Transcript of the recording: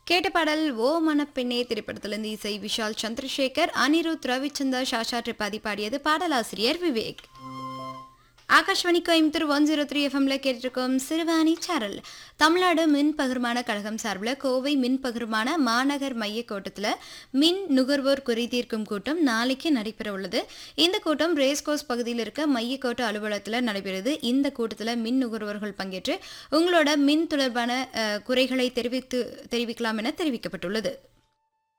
கேட்ட பாடல் ஓ மனப்பெண்ணே திரைப்படத்திலிருந்து இசை விஷால் சந்திரசேகர் அனிருத் ரவிச்சந்தர் ஷாஷா திரிபாதி பாடியது பாடலாசிரியர் Vivek Akashvani Coimbatore one zero three எஃப்எம்ல கேட்டிருக்கோம் சிறுவாணி சாரல் தமிழ்நாடு மின் பகிர்மான கழகம் சார்பில் கோவை மின் பகிர்மான மாநகர் மைய கூட்டத்தில் மின் நுகர்வோர் குறை தீர்க்கும் கூட்டம் நாளைக்கு நடைபெற உள்ளது இந்த கூட்டம் ரேஸ்கோஸ் பகுதியில் இருக்க மையக்கோட்ட அலுவலகத்தில் நடைபெறுது இந்த கூட்டத்தில் மின் நுகர்வோர்கள் பங்கேற்று உங்களோட மின் தொடர்பான அஹ், குறைகளை தெரிவித்து தெரிவிக்கலாம் என தெரிவிக்கப்பட்டுள்ளது